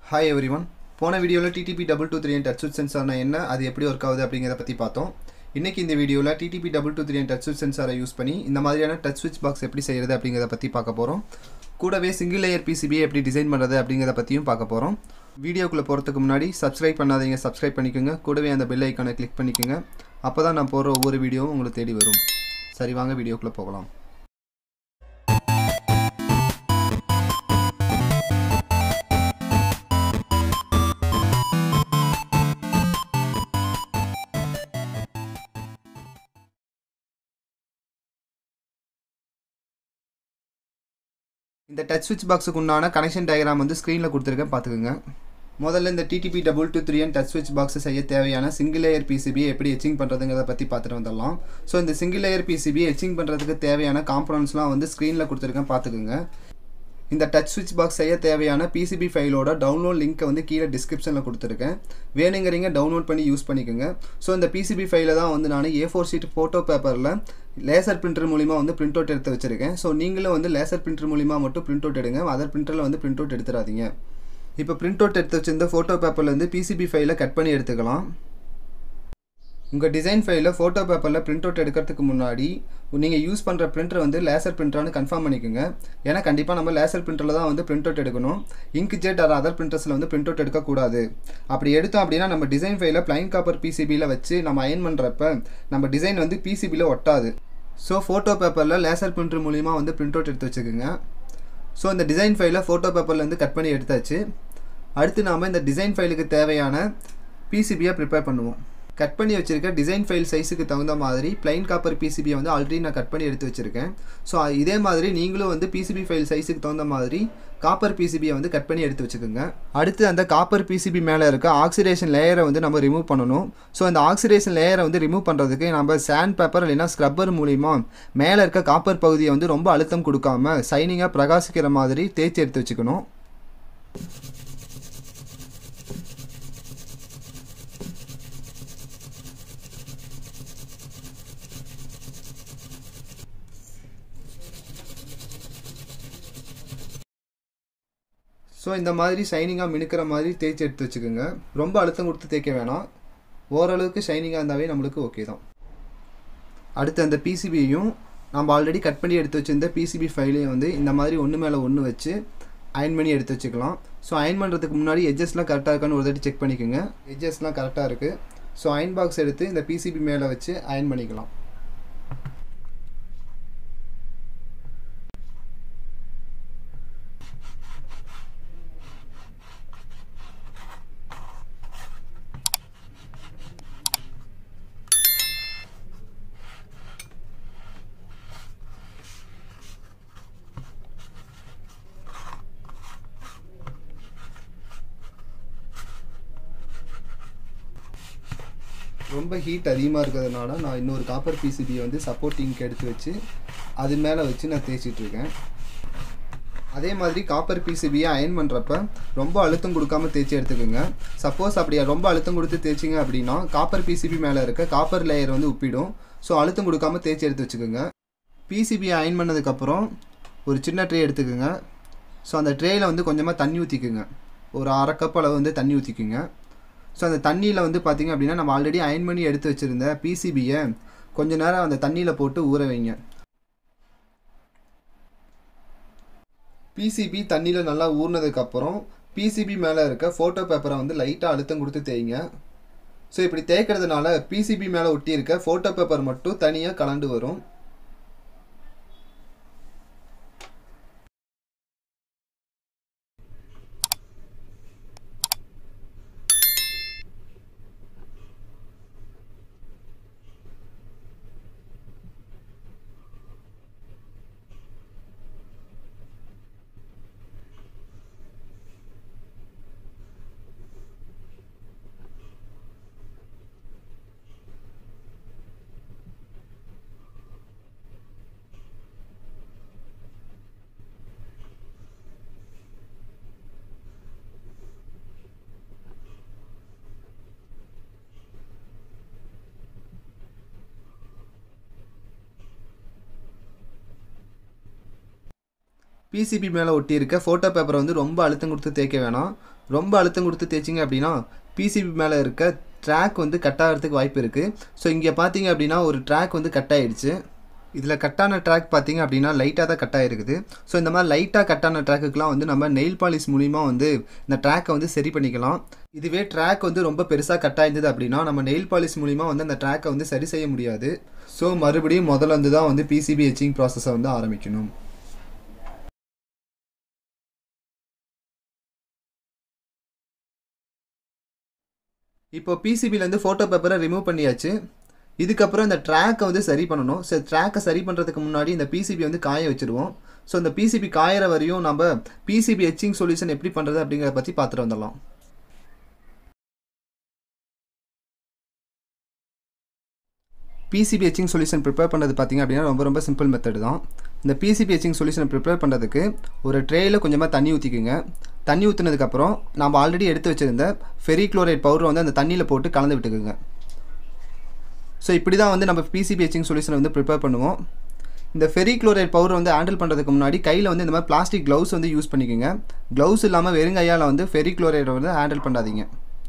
hi every one போன வீடியோவில் TTP double two three touch switch சென்சார்னா என்ன அது எப்படி ஒர்க் ஆகுது அப்படிங்கிறத பற்றி பார்த்தோம் இன்றைக்கி இந்த வீடியோவில் TTP double two three touch switch சென்சாரை யூஸ் பண்ணி இந்த மாதிரியான டச் சுவிட்ச் பாக்ஸ் எப்படி செய்கிறது அப்படிங்கிறத பற்றி பார்க்க போகிறோம் கூடவே சிங்கிள் லேயர் பிசிபியை எப்படி டிசைன் பண்ணுறது அப்படிங்கிறத பற்றியும் பார்க்க போகிறோம் வீடியோக்குள்ளே போகிறதுக்கு முன்னாடி சப்ஸ்கிரைப் பண்ணாதீங்க சப்ஸ்கிரைப் பண்ணிக்கோங்க கூடவே அந்த பெல் ஐக்கானை கிளிக் பண்ணிக்கோங்க அப்போ தான் நான் போடுற ஒவ்வொரு வீடியோவும் உங்களுக்கு தேடி வரும் சரி வாங்க வீடியோக்குள்ளே போகலாம் இந்த டச் ஸ்விட்ச் பாக்ஸுக்கு உண்டான கனெக்ஷன் டயக்ராம் வந்து ஸ்க்ரீனில் கொடுத்துருக்கேன் பார்த்துக்குங்க முதல்ல இந்த TTP double two three and touch ஸ்விட்ச் பாக்ஸ் செய்ய தேவையான சிங்கிள் லேயர் பிசிபி எப்படி எச்சிங் பண்ணுறதுங்கிறத பற்றி பார்த்துட்டு வந்துடலாம் ஸோ இந்த சிங்கிள் லேயர் பிசிபி எச்சிங் பண்ணுறதுக்கு தேவையான காம்பனன்ட்ஸ்லாம் வந்து ஸ்க்ரீனில் கொடுத்துருக்கேன் பார்த்துக்குங்க இந்த டச் ஸ்விட்ச் பாக்ஸ் செய்ய தேவையான பிசிபி ஃபைலோட டவுன்லோட் லிங்க்கை வந்து கீழே டிஸ்கிரிப்ஷனில் கொடுத்துருக்கேன் வேணுங்கிறீங்க டவுன்லோட் பண்ணி யூஸ் பண்ணிக்கோங்க ஸோ இந்த பிசிபி ஃபைலை தான் வந்து நான் ஏ ஃபோர் ஷீட் ஃபோட்டோ பேப்பரில் லேசர் பிரிண்டர் மூலிமா வந்து பிரிண்ட் அவுட் எடுத்து வச்சுருக்கேன் ஸோ நீங்களும் வந்து லேசர் பிரிண்டர் மூலிமா மட்டும் பிரிண்ட் அவுட் எடுங்க அதர் பிரிண்டரில் வந்து பிரிண்ட் அவுட் எடுத்துடாதீங்க இப்போ பிரிண்ட் அவுட் எடுத்து வச்சிருந்த ஃபோட்டோ பேப்பர்லேருந்து பிசிபி ஃபைலை கட் பண்ணி எடுத்துக்கலாம் உங்கள் டிசைன் ஃபைலில் ஃபோட்டோ பேப்பரில் பிரிண்ட் அவுட் எடுக்கிறதுக்கு முன்னாடி நீங்கள் யூஸ் பண்ணுற பிரிண்டர் வந்து லேசர் பிரிண்டரானு கன்ஃபார்ம் பண்ணிக்கோங்க ஏன்னா கண்டிப்பாக நம்ம லேசர் பிரிண்டரில் தான் வந்து பிரிண்ட் அவுட் எடுக்கணும் இங்க் ஜெட் ஆர் அதர் பிரிண்டர்ஸில் வந்து பிரிண்ட் அவுட் எடுக்கக்கூடாது அப்படி எடுத்தோம் அப்படின்னா நம்ம டிசைன் ஃபைலில் பிளைன் காப்பர் பிசிபியில் வச்சு நம்ம அயன் பண்ணுறப்ப நம்ம டிசைன் வந்து பிசிபியில் ஒட்டாது ஸோ ஃபோட்டோ பேப்பரில் லேசர் பிரிண்டர் மூலிமா வந்து பிரிண்ட் அவுட் எடுத்து வச்சுக்கோங்க ஸோ இந்த டிசைன் ஃபைலை ஃபோட்டோ பேப்பர்லேருந்து கட் பண்ணி எடுத்தாச்சு அடுத்து நாம் இந்த டிசைன் ஃபைலுக்கு தேவையான பிசிபியை ப்ரிப்பேர் பண்ணுவோம் கட் பண்ணி வச்சுருக்க டிசைன் ஃபைல் சைஸுக்கு தகுந்த மாதிரி பிளைன் காப்பர் பிசிபியை வந்து ஆல்ரெடி நான் கட் பண்ணி எடுத்து வச்சுருக்கேன் ஸோ இதே மாதிரி நீங்களும் வந்து பிசிபி ஃபைல் சைஸுக்கு தகுந்த மாதிரி காப்பர் பிசிபியை வந்து கட் பண்ணி எடுத்து வச்சுக்கோங்க அடுத்து அந்த காப்பர் பிசிபி மேலே இருக்க ஆக்சிடேஷன் லேயரை வந்து நம்ம ரிமூவ் பண்ணணும் ஸோ அந்த ஆக்சிடேஷன் லேயரை வந்து ரிமூவ் பண்ணுறதுக்கு நம்ம சாண்ட் பேப்பர் இல்லைன்னா ஸ்க்ரப்பர் மூலிமா மேலே இருக்க காப்பர் பகுதியை வந்து ரொம்ப அழுத்தம் கொடுக்காம சைனிங்காக பிரகாசிக்கிற மாதிரி தேய்ச்சி எடுத்து வச்சுக்கணும் ஸோ இந்த மாதிரி ஷைனிங்காக மினுக்கிற மாதிரி தேய்ச்சி எடுத்து வச்சுக்கோங்க ரொம்ப அழுத்தம் கொடுத்து தேய்க்க வேணாம் ஓரளவுக்கு ஷைனிங்காக இருந்தாவே நம்மளுக்கு ஓகே தான் அடுத்து அந்த பிசிபியையும் நம்ம ஆல்ரெடி கட் பண்ணி எடுத்து வச்சுருந்த பிசிபி ஃபைலையும் வந்து இந்த மாதிரி ஒன்று மேலே ஒன்று வச்சு அயன் பண்ணி எடுத்து வச்சுக்கலாம் ஸோ அயன் பண்ணுறதுக்கு முன்னாடி எட்ஜஸ்லாம் கரெக்டாக இருக்கான்னு ஒரு தாட்டி செக் பண்ணிக்கோங்க எட்ஜஸ்லாம் கரெக்டாக இருக்குது ஸோ அயன் பாக்ஸ் எடுத்து இந்த பிசிபி மேலே வச்சு அயன் பண்ணிக்கலாம் ரொம்ப ஹீட் அதிகமாக இருக்கிறதுனால நான் இன்னொரு காப்பர் பிசிபியை வந்து சப்போர்ட்டிங்க்கு எடுத்து வச்சு அது மேலே வச்சு நான் தேய்ச்சிட்டு இருக்கேன் அதே மாதிரி காப்பர் பிசிபியை அயன் பண்ணுறப்ப ரொம்ப அழுத்தம் கொடுக்காம தேய்ச்சி எடுத்துக்கோங்க சப்போஸ் அப்படி ரொம்ப அழுத்தம் கொடுத்து தேய்ச்சிங்க அப்படின்னா காப்பர் பிசிபி மேலே இருக்க காப்பர் லேயர் வந்து உப்பிடும் ஸோ அழுத்தம் கொடுக்காம தேய்ச்சி எடுத்து வச்சுக்கோங்க பிசிபியை அயன் பண்ணதுக்கப்புறம் ஒரு சின்ன ட்ரே எடுத்துக்கோங்க ஸோ அந்த ட்ரேயில் வந்து கொஞ்சமாக தண்ணி ஊற்றிக்குங்க ஒரு அரை கப் அளவு வந்து தண்ணி ஊற்றிக்குங்க ஸோ அந்த தண்ணியில் வந்து பார்த்திங்க அப்படின்னா நம்ம ஆல்ரெடி அயன் பண்ணி எடுத்து வச்சுருந்த பிசிபியை கொஞ்ச நேரம் அந்த தண்ணியில் போட்டு ஊற வைங்க பிசிபி தண்ணியில் நல்லா ஊறினதுக்கப்புறம் பிசிபி மேலே இருக்க ஃபோட்டோ பேப்பரை வந்து லைட்டாக அழுத்தம் கொடுத்து தேய்ங்க ஸோ இப்படி தேய்க்கிறதுனால பிசிபி மேலே ஒட்டி இருக்க ஃபோட்டோ பேப்பர் மட்டும் தனியாக கலண்டு வரும் பிசிபி மேலே ஒட்டியிருக்க ஃபோட்டோ பேப்பரை வந்து ரொம்ப அழுத்தம் கொடுத்து தேய்க்க வேணாம் ரொம்ப அழுத்தம் கொடுத்து தேய்ச்சிங்க அப்படின்னா பிசிபி மேலே இருக்க ட்ராக் வந்து கட் ஆகிறதுக்கு வாய்ப்பு இருக்குது ஸோ இங்கே பார்த்தீங்க அப்படின்னா ஒரு ட்ராக் வந்து கட் ஆகிடுச்சு இதில் கட்டான ட்ராக் பார்த்தீங்க அப்படின்னா லைட்டாக தான் கட் ஆகிருக்குது ஸோ இந்த மாதிரி லைட்டாக கட்டான ட்ராக்குக்கெலாம் வந்து நம்ம நெயில் பாலிஷ் மூலிமா வந்து இந்த ட்ராக்கை வந்து சரி பண்ணிக்கலாம் இதுவே ட்ராக் வந்து ரொம்ப பெருசாக கட் ஆயிருந்தது அப்படின்னா நம்ம நெயில் பாலிஷ் மூலிமா வந்து அந்த ட்ராக்கை வந்து சரி செய்ய முடியாது ஸோ மறுபடியும் முதல்ல வந்து தான் வந்து பிசிபி ஹெச்சிங் ப்ராசஸை வந்து ஆரம்பிக்கணும் இப்போ பிசிபிலேருந்து ஃபோட்டோ பேப்பரை ரிமூவ் பண்ணியாச்சு இதுக்கப்புறம் இந்த ட்ராக்கை வந்து சரி பண்ணணும் ஸோ ட்ராக்கை சரி பண்ணுறதுக்கு முன்னாடி இந்த பிசிபி வந்து காய வச்சுருவோம் ஸோ இந்த பிசிபி காயிற வரையும் நம்ம பிசிபி ஹெச்சிங் சொல்யூஷன் எப்படி பண்ணுறது அப்படிங்கிறத பற்றி பார்த்துட்டு வந்துடலாம் பிசிபி ஹெச்சிங் சொல்யூஷன் ப்ரிப்பேர் பண்ணுறது பார்த்திங்க அப்படின்னா ரொம்ப ரொம்ப சிம்பிள் மெத்தட் தான் இந்த பிசிபி ஹெச்சிங் சொல்யூஷனை ப்ரிப்பேர் பண்ணுறதுக்கு ஒரு ட்ரேயில் கொஞ்சமாக தண்ணி ஊற்றிக்குங்க தண்ணி ஊற்றுனதுக்கப்புறம் நம்ம ஆல்ரெடி எடுத்து வச்சுருந்த ஃபெரி குளோரைட் பவுடரை வந்து அந்த தண்ணியில் போட்டு கலந்து விட்டுக்குங்க ஸோ இப்படி தான் வந்து நம்ம பிசிபி ஹெச்சிங் சொல்யூஷனை வந்து ப்ரிப்பேர் பண்ணுவோம் இந்த ஃபெரி குளோரைட் பவுடர் வந்து ஹேண்டில் பண்ணுறதுக்கு முன்னாடி கையில் வந்து இந்த மாதிரி பிளாஸ்டிக் க்ளவுஸ் வந்து யூஸ் பண்ணிக்கோங்க க்ளவுஸ் இல்லாமல் வெறுங்கையால் வந்து ஃபெரி குளோரைடை வந்து ஹேண்டில் பண்ணாதீங்க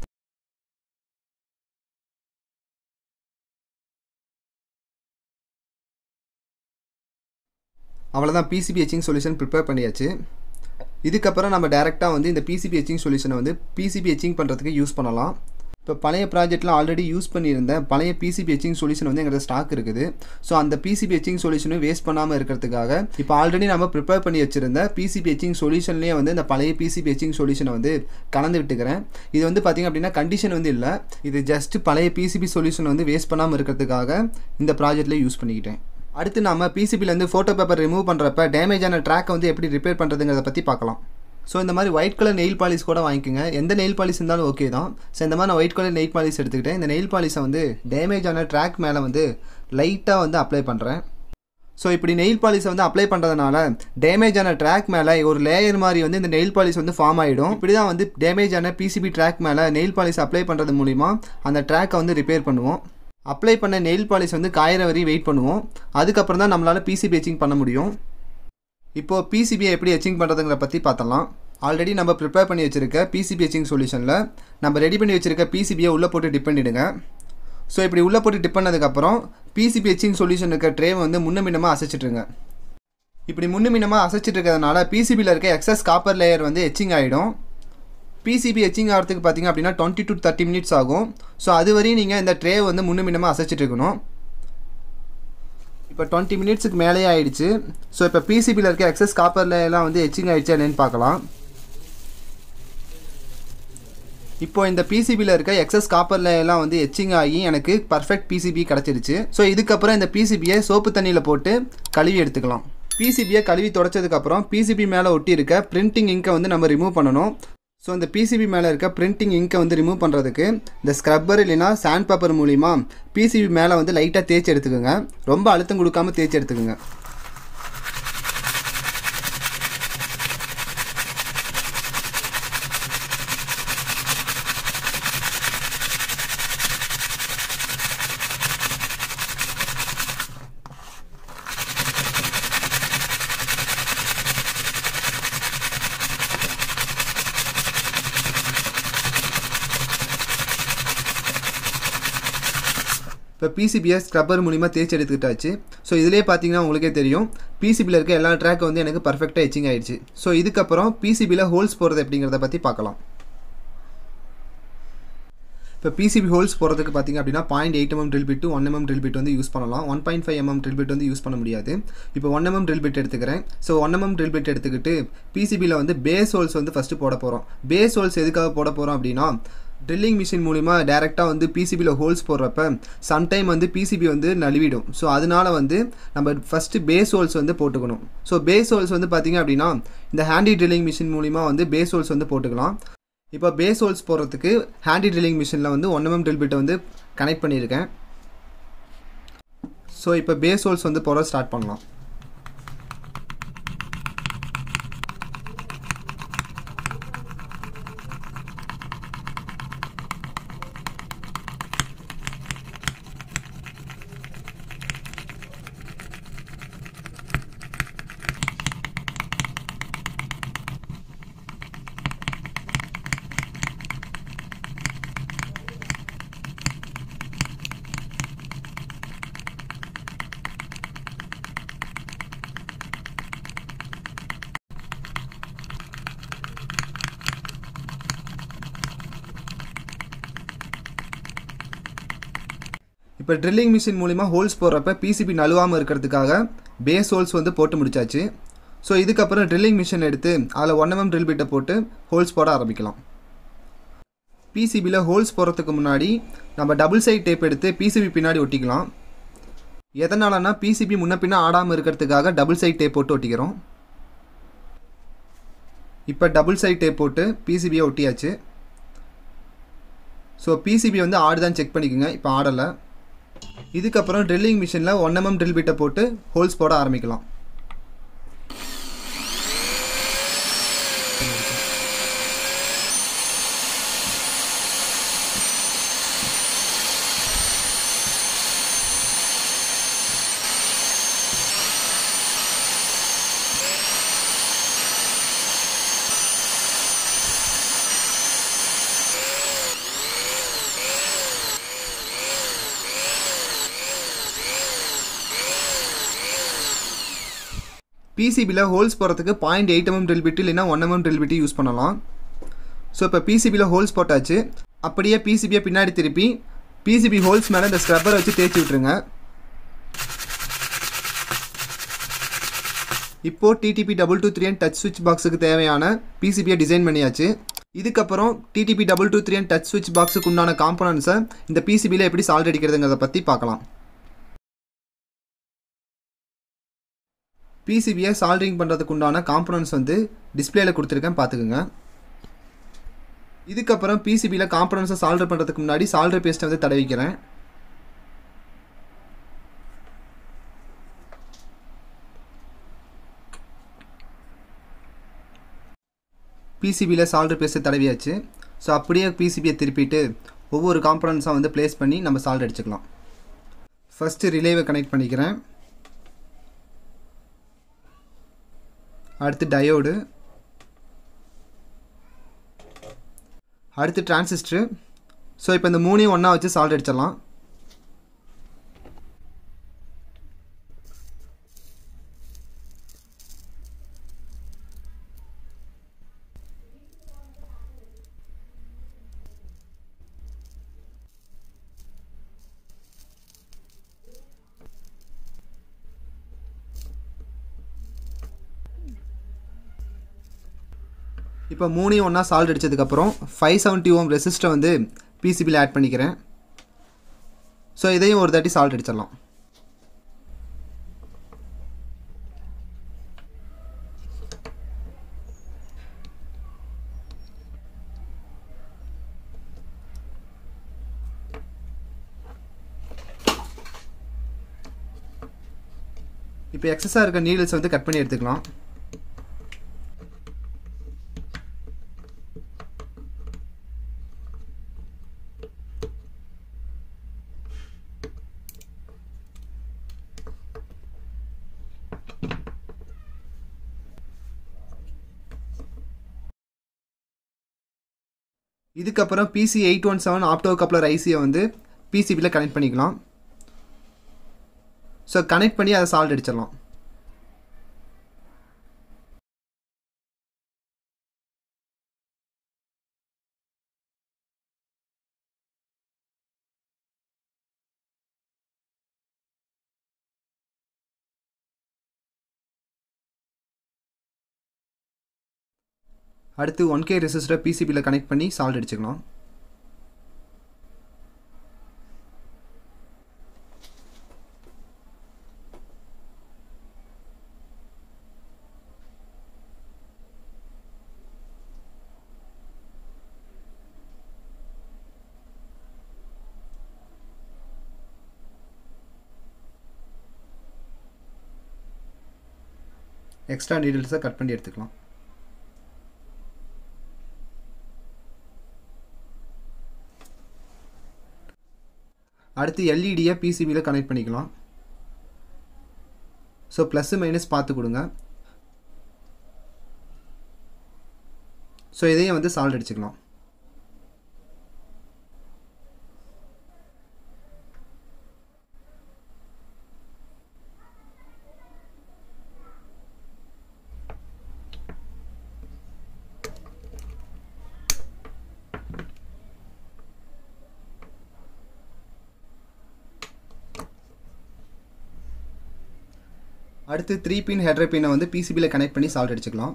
அவ்வளோதான் பிசிபி ஹெச்சிங் சொல்யூஷன் ப்ரிப்பேர் பண்ணியாச்சு இதுக்கப்புறம் நம்ம டேரெக்டாக வந்து இந்த பிசிபி ஹெச்சிங் சொல்யூஷனை வந்து பிசிபி ஹெச்சிங் பண்ணுறதுக்கு யூஸ் பண்ணலாம் இப்போ பழைய ப்ராஜெக்ட்டில் ஆல்ரெடி யூஸ் பண்ணியிருந்த பழைய பிசிபி ஹெச்சிங் சொல்யூஷன் வந்து எங்களுக்கு ஸ்டாக் இருக்குது ஸோ அந்த பிசிபி ஹெச்சிங் சொல்யூஷனும் வேஸ்ட் பண்ணாமல் இருக்கிறதுக்காக இப்போ ஆல்ரெடி நம்ம ப்ரிப்பேர் பண்ணி வச்சிருந்த பிசிபி ஹெச்சிங் சொல்யூஷன்லேயே வந்து இந்த பழைய பிசிபி ஹெச்சிங் சொல்யூஷனை வந்து கலந்து விட்டுக்கிறேன் இது வந்து பார்த்திங்க அப்படின்னா கண்டிஷன் வந்து இல்லை இது ஜஸ்ட் பழைய பிசிபி சொல்யூஷன் வந்து வேஸ்ட் பண்ணாமல் இருக்கிறதுக்காக இந்த ப்ராஜெக்ட்டில் யூஸ் பண்ணிக்கிட்டேன் அடுத்து நம்ம பிசிபிலேருந்து ஃபோட்டோ பேப்பர் ரிமூவ் பண்ணுறப்ப டேமேஜ் ஆன ட்ராக்கை வந்து எப்படி ரிப்பேர் பண்ணுறதுங்கிறத பற்றி பார்க்கலாம் ஸோ இந்த மாதிரி ஒயிட் கலர் நெயில் பாலிஷ் கூட வாங்கிக்கோங்க எந்த நெயில் பாலிஷ் இருந்தாலும் ஓகே தான் ஸோ இந்த மாதிரி நான் ஒயிட் கலர் நெயில் பாலிஷ் எடுத்துக்கிட்டேன் இந்த நெயில் பாலிஷை வந்து டேமேஜ் ஆன ட்ராக் மேலே வந்து லைட்டாக வந்து அப்ளை பண்ணுறேன் ஸோ இப்படி நெயில் பாலிஷை வந்து அப்ளை பண்ணுறதுனால டேமேஜ் ஆன ட்ராக் மேலே ஒரு லேயர் மாதிரி வந்து இந்த நெயில் பாலிஷ் வந்து ஃபார்ம் ஆகிடும் இப்படி தான் வந்து டேமேஜ் ஆன பிசிபி ட்ராக் மேலே நெயில் பாலிஷ் அப்ளை பண்ணுறது மூலிமா அந்த ட்ராக்கை வந்து ரிப்பேர் பண்ணுவோம் அப்ளை பண்ண நெயில் பாலிஷ் வந்து காயிற வரையும் வெயிட் பண்ணுவோம் அதுக்கப்புறம் தான் நம்மளால் பிசிபி எச்சிங் பண்ண முடியும் இப்போது பிசிபியை எப்படி எச்சிங் பண்ணுறதுங்கிற பற்றி பார்த்தலாம் ஆல்ரெடி நம்ம ப்ரிப்பேர் பண்ணி வச்சுருக்க பிசிபி எச்சிங் சொல்யூஷனில் நம்ம ரெடி பண்ணி வச்சுருக்க பிசிபியை உள்ளே போட்டு டிப் பண்ணிவிடுங்க ஸோ இப்படி உள்ளே போட்டு டிப் பண்ணதுக்கப்புறம் பிசிபி எச்சிங் சொல்யூஷன் இருக்க ட்ரே வந்து முன்ன மின்னமாக அசைச்சிட்ருங்க இப்படி முன்ன மின்னமாக அசைச்சிட்டு இருக்கிறதுனால பிசிபியில் இருக்க எக்ஸஸ் காப்பர் லேயர் வந்து எச்சிங் ஆகிடும் பிசிபி எச்சிங் ஆகிறதுக்கு பார்த்தீங்க அப்படின்னா டுவெண்ட்டி டு தேர்ட்டி மினிட்ஸ் ஆகும் ஸோ அது வரையும் நீங்கள் இந்த ட்ரே வந்து முன்ன மின்னமாக அசைச்சிட்டு இருக்கணும் இப்போ டுவெண்ட்டி மினிட்ஸுக்கு மேலேயே ஆயிடுச்சு ஸோ இப்போ பிசிபியில் இருக்க எக்ஸஸ் காப்பரில் எல்லாம் வந்து எச்சிங் ஆயிடுச்சு என்னன்னு பார்க்கலாம் இப்போ இந்த பிசிபியில் இருக்க எக்ஸஸ் காப்பரில் எல்லாம் வந்து எச்சிங் ஆகி எனக்கு பர்ஃபெக்ட் பிசிபி கிடச்சிருச்சு ஸோ இதுக்கப்புறம் இந்த பிசிபியை சோப்பு தண்ணியில் போட்டு கழுவி எடுத்துக்கலாம் பிசிபியை கழுவி தொடச்சதுக்கப்புறம் பிசிபி மேலே ஒட்டி இருக்க பிரிண்டிங் இங்கை வந்து நம்ம ரிமூவ் பண்ணணும் ஸோ இந்த பிசிபி மேலே இருக்க பிரிண்டிங் இங்கை வந்து ரிமூவ் பண்ணுறதுக்கு இந்த ஸ்க்ரப்பர் இல்லைனா சாண்ட் பேப்பர் மூலிமா பிசிபி மேலே வந்து லைட்டாக தேய்ச்சி எடுத்துக்கோங்க ரொம்ப அழுத்தம் கொடுக்காம தேய்ச்சி எடுத்துக்கோங்க இப்போ பிசிபியை ஸ்க்ரப்பர் மூலிமா தேய்ச்சி எடுத்துக்கிட்டாச்சு ஸோ இதிலே பார்த்தீங்கன்னா உங்களுக்கே தெரியும் பிசிபியில் இருக்க எல்லா ட்ராக்கும் வந்து எனக்கு பர்ஃபெக்டாக எச்சிங் ஆயிடுச்சு ஸோ இதுக்கப்புறம் பிசிபியில் ஹோல்ஸ் போகிறது எப்படிங்கிறத பற்றி பார்க்கலாம் இப்போ பிசிபி ஹோல்ஸ் போகிறதுக்கு பார்த்திங்க அப்படின்னா point eight MM drill bit one MM drill bit வந்து யூஸ் பண்ணலாம் one point five MM drill bit வந்து யூஸ் பண்ண முடியாது இப்போ ஒன் எம்எம் ட்ரில் பிட் எடுத்துக்கிறேன் so one MM drill bit எடுத்துக்கிட்டு பிசிபியில் வந்து பேஸ் ஹோல்ஸ் வந்து ஃபஸ்ட்டு போட போகிறோம் பேஸ் ஹோல்ஸ் எதுக்காக போட போகிறோம் அப்படின்னா ட்ரில்லிங் மிஷின் மூலிமா டேரெக்டாக வந்து பிசிபியில் ஹோல்ஸ் போடுறப்ப சம்டைம் வந்து பிசிபி வந்து நழுவிடும் ஸோ அதனால வந்து நம்ம ஃபஸ்ட்டு பேஸ் ஹோல்ஸ் வந்து போட்டுக்கணும் ஸோ பேஸ் ஹோல்ஸ் வந்து பார்த்திங்க அப்படின்னா இந்த ஹேண்டி ட்ரில்லிங் மிஷின் மூலிமா வந்து பேஸ் ஹோல்ஸ் வந்து போட்டுக்கலாம் இப்போ பேஸ் ஹோல்ஸ் போடுறதுக்கு ஹேண்டி ட்ரில்லிங் மிஷினில் வந்து ஒன் எம்எம் ட்ரில் பிட்டை வந்து கனெக்ட் பண்ணியிருக்கேன் ஸோ இப்போ பேஸ் ஹோல்ஸ் வந்து போட ஸ்டார்ட் பண்ணலாம் இப்போ ட்ரில்லிங் மிஷின் மூலிமா ஹோல்ஸ் போடுறப்ப பிசிபி நழுவாமல் இருக்கிறதுக்காக பேஸ் ஹோல்ஸ் வந்து போட்டு முடிச்சாச்சு ஸோ இதுக்கப்புறம் ட்ரில்லிங் மிஷின் எடுத்து அதில் ஒன் எம்எம் ட்ரில் பிட்டை போட்டு ஹோல்ஸ் போட ஆரம்பிக்கலாம் பிசிபியில் ஹோல்ஸ் போடுறதுக்கு முன்னாடி நம்ம டபுள் சைட் டேப் எடுத்து பிசிபி பின்னாடி ஒட்டிக்கலாம் எதனாலனா பிசிபி முன்ன பின்ன ஆடாமல் இருக்கிறதுக்காக டபுள் சைட் டேப் போட்டு ஒட்டிக்கிறோம் இப்போ டபுள் சைட் டேப் போட்டு பிசிபியை ஒட்டியாச்சு ஸோ பிசிபி வந்து ஆடுதான் செக் பண்ணிக்கோங்க இப்போ ஆடலை இதுக்கப்புறம் ட்ரில்லிங் மிஷினில் ஒன் எம்எம் ட்ரில் பிட்டை போட்டு ஹோல்ஸ் போட ஆரம்பிக்கலாம் பிசிபியில் ஹோல்ஸ் போகிறதுக்கு point eight MM drill bit இல்லைனா one MM drill bit use பண்ணலாம் ஸோ இப்போ பிசிபியில் ஹோல்ஸ் போட்டாச்சு அப்படியே பிசிபியை பின்னாடி திருப்பி பிசிபி ஹோல்ஸ் மேலே இந்த ஸ்க்ரப்பரை வச்சு தேய்ச்சி விட்ருங்க இப்போது TTP double two three and touch ஸ்விட்ச் பாக்ஸுக்கு தேவையான பிசிபியை டிசைன் பண்ணியாச்சு இதுக்கப்புறம் TTP double two three and touch ஸ்விட்ச் பாக்ஸுக்கு உண்டான காம்பனன்ஸை இந்த பிசிபியில் எப்படி சால்ட் அடிக்கிறதுங்கிறத பற்றி பார்க்கலாம் பிசிபியை சால்ட்ரிங் பண்ணுறதுக்கு உண்டான காம்பனன்ஸ் வந்து டிஸ்பிளேல கொடுத்துருக்கேன் பார்த்துக்குங்க இதுக்கப்புறம் பிசிபியில் காம்பனன்ஸை சால்டர் பண்ணுறதுக்கு முன்னாடி சால்டர் பேஸ்ட்டை வந்து தடவிக்கிறேன் பிசிபியில் சால்டர் பேஸ்ட்டை தடவியாச்சு ஸோ அப்படியே பிசிபியை திருப்பிட்டு ஒவ்வொரு காம்பனன்ஸாக வந்து ப்ளேஸ் பண்ணி நம்ம சால்ட் அடிச்சுக்கலாம் ஃபஸ்ட்டு ரிலேவை கனெக்ட் பண்ணிக்கிறேன் அடுத்து டயோடு அடுத்து டிரான்சிஸ்டரு ஸோ இப்போ இந்த மூணையும் ஒன்றா வச்சு சால்ட் அடிச்சிடலாம் இப்போ மூணையும் ஒன்றா சால்ட் அடித்ததுக்கப்புறம் ஃபைவ் செவன்ட்டி ஓம் ரெசிஸ்டரை வந்து பிசிபியில் ஆட் பண்ணிக்கிறேன் ஸோ இதையும் ஒரு தாட்டி சால்ட் அடிச்சிடலாம் இப்போ எக்ஸஸாக இருக்க நீடில்ஸ் வந்து கட் பண்ணி எடுத்துக்கலாம் இதுக்கப்புறம் PC eight one seven opto coupler ஐசியை வந்து பிசிபியில் கனெக்ட் பண்ணிக்கலாம் ஸோ கனெக்ட் பண்ணி அதை சால்ட் அடிச்சிடலாம் அடுத்து ஒன் கே ரெசிஸ்டரை பிசிபியில் கனெக்ட் பண்ணி சால்ட் அடிச்சுக்கலாம் எக்ஸ்ட்ரா டீட்டெயில்ஸை கட் பண்ணி எடுத்துக்கலாம் அடுத்து எல்இடியை பிசிபியில் கனெக்ட் பண்ணிக்கலாம் ஸோ ப்ளஸ்ஸு மைனஸ் பார்த்து கொடுங்க ஸோ இதையும் வந்து சால்ட் அடிச்சுக்கலாம் அடுத்து த்ரீ பின் ஹெட்ரர் பின்னை வந்து பிசிபியில் கனெக்ட் பண்ணி சால்ட் அடிச்சுக்கலாம்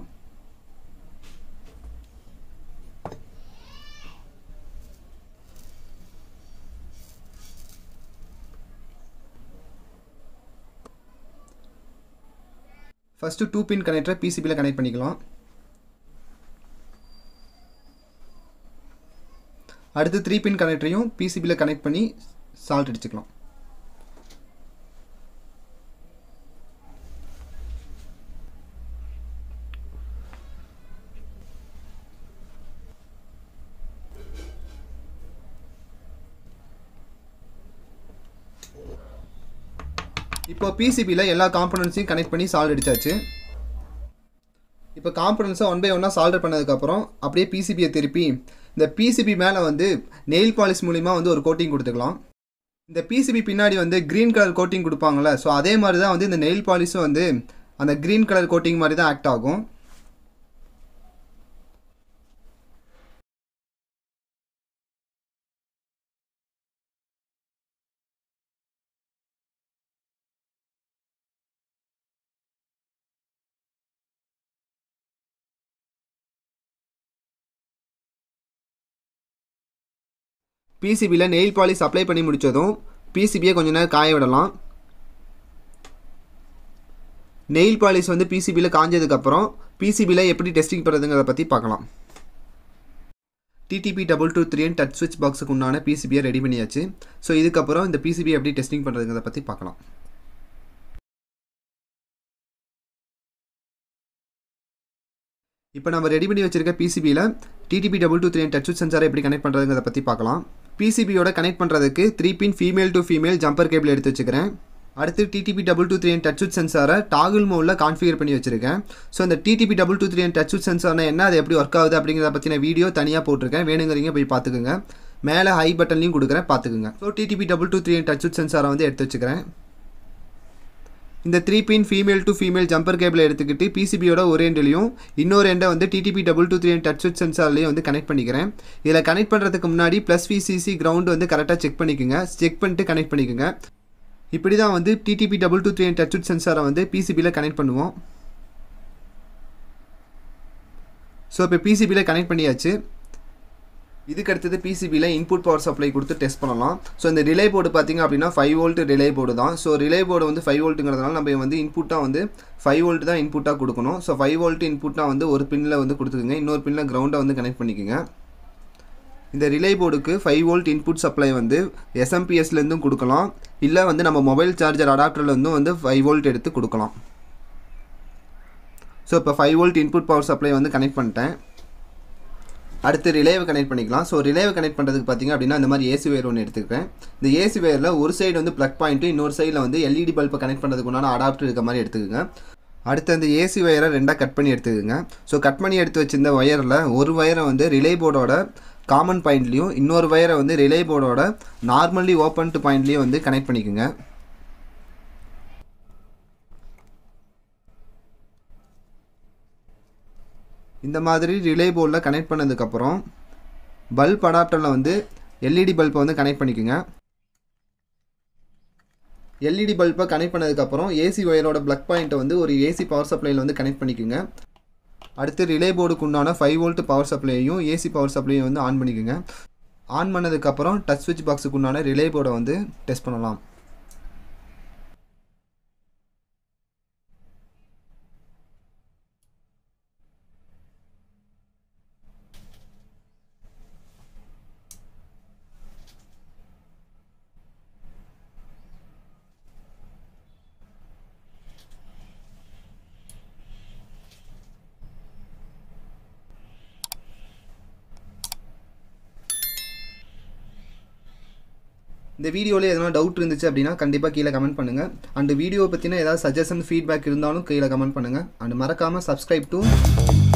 ஃபஸ்ட்டு டூ பின் கனெக்டரை பிசிபியில் கனெக்ட் பண்ணிக்கலாம் அடுத்து த்ரீ பின் கனெக்டரையும் பிசிபியில் கனெக்ட் பண்ணி சால்ட் அடிச்சுக்கலாம் இப்போ பிசிபியில் எல்லா காம்பனன்ட்ஸையும் கனெக்ட் பண்ணி சால்ட் அடிச்சாச்சு இப்போ காம்பனன்ஸை ஒன் பை ஒன்னாக சால்டர் பண்ணதுக்கப்புறம் அப்படியே பிசிபியை திருப்பி இந்த பிசிபி மேலே வந்து நெயில் பாலிஷ் மூலிமா வந்து ஒரு கோட்டிங் கொடுத்துக்கலாம் இந்த பிசிபி பின்னாடி வந்து க்ரீன் கலர் கோட்டிங் கொடுப்பாங்கள்ல ஸோ அதே மாதிரி தான் வந்து இந்த நெயில் பாலிஷும் வந்து அந்த க்ரீன் கலர் கோட்டிங் மாதிரி தான் ஆக்ட் ஆகும் பிசிபியில் நெயில் பாலிஷ் அப்ளை பண்ணி முடித்ததும் பிசிபியை கொஞ்ச நேரம் காய விடலாம் நெயில் பாலிஷ் வந்து பிசிபியில் காஞ்சதுக்கப்புறம் பிசிபியில் எப்படி டெஸ்டிங் பண்ணுறதுங்கிறத பற்றி பார்க்கலாம் TTP double two three touch ஸ்விட்ச் பாக்ஸுக்கு உண்டான பிசிபியை ரெடி பண்ணியாச்சு ஸோ இதுக்கப்புறம் இந்த பிசிபி எப்படி டெஸ்டிங் பண்ணுறதுங்கிறத பற்றி பார்க்கலாம் இப்போ நம்ம ரெடி பண்ணி வச்சிருக்க பிசிபியில் TTP double two three touch சென்சாரை எப்படி கனெக்ட் பண்ணுறதுங்கிறத பற்றி பார்க்கலாம் பிசிபியோட கனெக்ட் பண்ணுறதுக்கு three pin female to female jumper cable எடுத்து வச்சுக்கிறேன் அடுத்து TTP double two three touch சென்சாரை டாகுல் மோடில் கான்ஃபிகர் பண்ணி வச்சிருக்கேன் ஸோ இந்த TTP double two three touch சென்சார்னா என்ன அது எப்படி ஒர்க் ஆகுது அப்படிங்கிறத பற்றின வீடியோ தனியாக போட்டிருக்கேன் வேணுங்கிறீங்க போய் பார்த்துக்குங்க மேலே ஹை பட்டன்லையும் கொடுக்குறேன் பார்த்துக்குங்க so TTP double two three touch சென்சாரை வந்து எடுத்து வச்சுக்கிறேன் இந்த three pin female to female jumper கேபிளை எடுத்துக்கிட்டு பிசிபியோட ஒரு எண்ட்லையும் இன்னொரு எண்டை வந்து TTP double two three touch ஸ்விட்ச் சென்சார்லையும் வந்து கனெக்ட் பண்ணிக்கிறேன் இதில் கனெக்ட் பண்ணுறதுக்கு முன்னாடி ப்ளஸ் விசிசி கிரவுண்டு வந்து கரெக்டாக செக் பண்ணிக்கோங்க செக் பண்ணிட்டு கனெக்ட் பண்ணிக்கோங்க இப்படி தான் வந்து TTP double two three touch ஸ்விட்ச் சென்சாரை வந்து பிசிபியில் கனெக்ட் பண்ணுவோம் ஸோ இப்போ பிசிபியில் கனெக்ட் பண்ணியாச்சு இதுக்கு அடுத்தது பிசிபியில் இன்புட் பவர் சப்ளை கொடுத்து டெஸ்ட் பண்ணலாம் ஸோ இந்த ரிலே போர்டு பார்த்திங்க அப்படின்னா ஃபைவ் வோல்ட் ரிலே போர்டு தான் ஸோ ரிலே போர்டு வந்து ஃபைவ் வோல்ட்டுங்கிறதுனால நம்ம வந்து இன்புட்டாக வந்து ஃபைவ் வோல்ட் தான் இன்புட்டாக கொடுக்கணும் ஸோ ஃபைவ் வோல்ட் இன்புட்டாக வந்து ஒரு பின்னில் வந்து கொடுத்துக்குங்க இன்னொரு பின்னில் கிரவுண்டை வந்து கனெக்ட் பண்ணிக்கோங்க இந்த ரிலே போர்டுக்கு ஃபைவ் வோல்ட் இன்புட் சப்ளை வந்து எஸ்எம்பிஎஸ்லேருந்தும் கொடுக்கலாம் இல்லை வந்து நம்ம மொபைல் சார்ஜர் அடாப்டர்லேருந்தும் வந்து ஃபைவ் வோல்ட் எடுத்து கொடுக்கலாம் ஸோ இப்போ five volt input power supply வந்து கனெக்ட் பண்ணிட்டேன் அடுத்து ரிலேவை கனெக்ட் பண்ணிக்கலாம் ஸோ ரிலேவை கனெக்ட் பண்ணுறதுக்கு பார்த்தீங்க அப்படின்னா இந்த மாதிரி ஏசி வேர் ஒன்று எடுத்துக்கிறேன் இந்த ஏசி வேரில் ஒரு சைடு வந்து ப்ளக் பாயிண்ட்டு இன்னொரு சைடில் வந்து எல்இடி பல்பை கனெக்ட் பண்ணுறதுக்கு உண்டான அடாப்டர் இருக்க மாதிரி எடுத்துக்கோங்க அடுத்து அந்த ஏசி ஒயரை ரெண்டாக கட் பண்ணி எடுத்துக்கோங்க ஸோ கட் பண்ணி எடுத்து வச்சிருந்த ஒயரில் ஒரு ஒயரை வந்து ரிலே போர்டோட காமன் பாயிண்ட்லேயும் இன்னொரு ஒயரை வந்து ரிலே போர்டோட நார்மலி ஓப்பன் டு பாயிண்ட்லேயும் வந்து கனெக்ட் பண்ணிக்கோங்க இந்த மாதிரி ரிலே போர்டில் கனெக்ட் பண்ணதுக்கப்புறம் பல்ப் அடாப்டரில் வந்து எல்இடி பல்பை வந்து கனெக்ட் பண்ணிக்கோங்க எல்இடி பல்பை கனெக்ட் பண்ணதுக்கப்புறம் ஏசி ஒயரோட ப்ளக் பாயிண்ட்டை வந்து ஒரு ஏசி பவர் சப்ளையில் வந்து கனெக்ட் பண்ணிக்கோங்க அடுத்து ரிலே போர்டுக்கு உண்டான ஃபைவ் வோல்ட் பவர் சப்ளையையும் ஏசி பவர் சப்ளையும் வந்து ஆன் பண்ணிக்கோங்க ஆன் பண்ணதுக்கப்புறம் டச் ஸ்விட்ச் பாக்ஸுக்கு உண்டான ரிலே போர்டை வந்து டெஸ்ட் பண்ணலாம் இந்த வீடியோவில் எதனா டவுட் இருந்துச்சு அப்படின்னா கண்டிப்பாக கீழே கமெண்ட் பண்ணுங்கள் அண்ட் வீடியோ பற்றின ஏதாவது சஜஷன் ஃபீட்பேக் இருந்தாலும் கீழே கமெண்ட் பண்ணுங்கள் அண்ட் மறக்காமல் சப்ஸ்கிரைப் டு